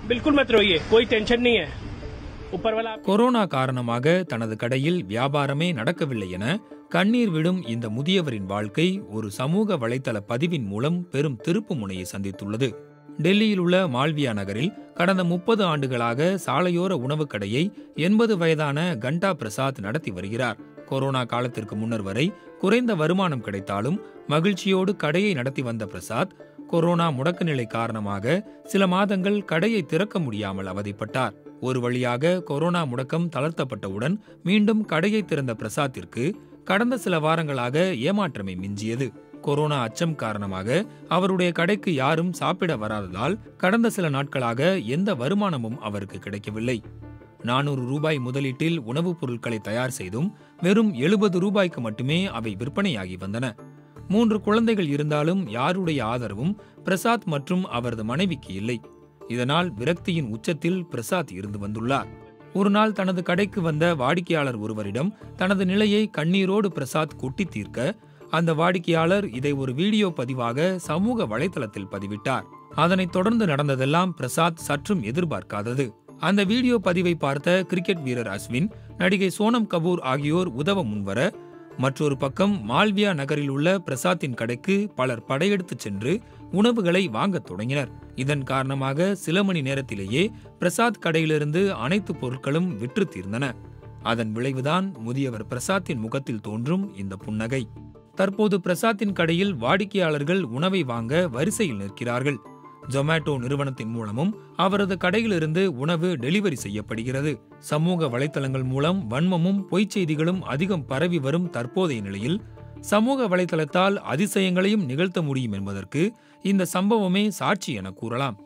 बिल्कुल मत रोइए कोई टेंशन नहीं है ऊपर वाला आप- கொரோனா காரணமாக தனது கடையில் வியாபாரமே நடக்கவில்லை என கண்ணீர் விடும் இந்த முதியவரின் வாழ்க்கை ஒரு சமூக வலைத்தள பதிவின் மூலம் பெரும் திருப்பு முனையை சந்தித்துள்ளது டெல்லியில் உள்ள மால்வியா நகரில் கடந்த முப்பது ஆண்டுகளாக சாலையோர உணவுக் கடையை எண்பது வயதான கண்டா பிரசாத் நடத்தி வருகிறார் கொரோனா காலத்திற்கு முன்னர் வரை குறைந்த வருமானம் கிடைத்தாலும் மகிழ்ச்சியோடு கடையை நடத்தி வந்த பிரசாத் கொரோனா முடக்க நிலை காரணமாக சில மாதங்கள் கடையை திறக்க முடியாமல் அவதிப்பட்டார் ஒரு வழியாக கொரோனா முடக்கம் தளர்த்தப்பட்டவுடன் மீண்டும் கடையை திறந்த பிரசாத்திற்கு கடந்த சில வாரங்களாக ஏமாற்றமே மிஞ்சியது கொரோனா அச்சம் காரணமாக அவருடைய கடைக்கு யாரும் சாப்பிட வராததால் கடந்த சில நாட்களாக எந்த வருமானமும் அவருக்கு கிடைக்கவில்லை நானூறு ரூபாய் முதலீட்டில் உணவுப் பொருட்களை தயார் செய்தும் வெறும் எழுபது ரூபாய்க்கு மட்டுமே அவை விற்பனையாகி வந்தன மூன்று குழந்தைகள் இருந்தாலும் யாருடைய ஆதரவும் பிரசாத் மற்றும் அவரது மனைவிக்கு இல்லை இதனால் விரக்தியின் உச்சத்தில் பிரசாத் இருந்து வந்துள்ளார் ஒரு நாள் தனது கடைக்கு வந்த வாடிக்கையாளர் ஒருவரிடம் தனது நிலையை கண்ணீரோடு பிரசாத் கொட்டி தீர்க்க அந்த வாடிக்கையாளர் இதை ஒரு வீடியோ பதிவாக சமூக வலைதளத்தில் பதிவிட்டார் அதனைத் தொடர்ந்து நடந்ததெல்லாம் பிரசாத் சற்றும் எதிர்பார்க்காதது அந்த வீடியோ பதிவை பார்த்த கிரிக்கெட் வீரர் அஸ்வின் நடிகை சோனம் கபூர் ஆகியோர் உதவ முன்வர மற்றொரு பக்கம் மால்வியா நகரில் உள்ள பிரசாத்தின் கடைக்கு பலர் படையெடுத்துச் சென்று உணவுகளை வாங்கத் தொடங்கினர் இதன் காரணமாக சில மணி நேரத்திலேயே பிரசாத் கடையிலிருந்து அனைத்து பொருட்களும் விற்று தீர்ந்தன அதன் விளைவுதான் முதியவர் பிரசாத்தின் முகத்தில் தோன்றும் இந்த புன்னகை தற்போது பிரசாத்தின் கடையில் வாடிக்கையாளர்கள் உணவை வாங்க வரிசையில் நிற்கிறார்கள் ஜொமேட்டோ நிறுவனத்தின் மூலமும் அவரது கடையிலிருந்து உணவு டெலிவரி செய்யப்படுகிறது சமூக வலைத்தளங்கள் மூலம் வன்மமும் பொய்ச் செய்திகளும் அதிகம் பரவி வரும் தற்போதைய நிலையில் சமூக வலைத்தளத்தால் அதிசயங்களையும் நிகழ்த்த முடியும் என்பதற்கு இந்த சம்பவமே சாட்சி என கூறலாம்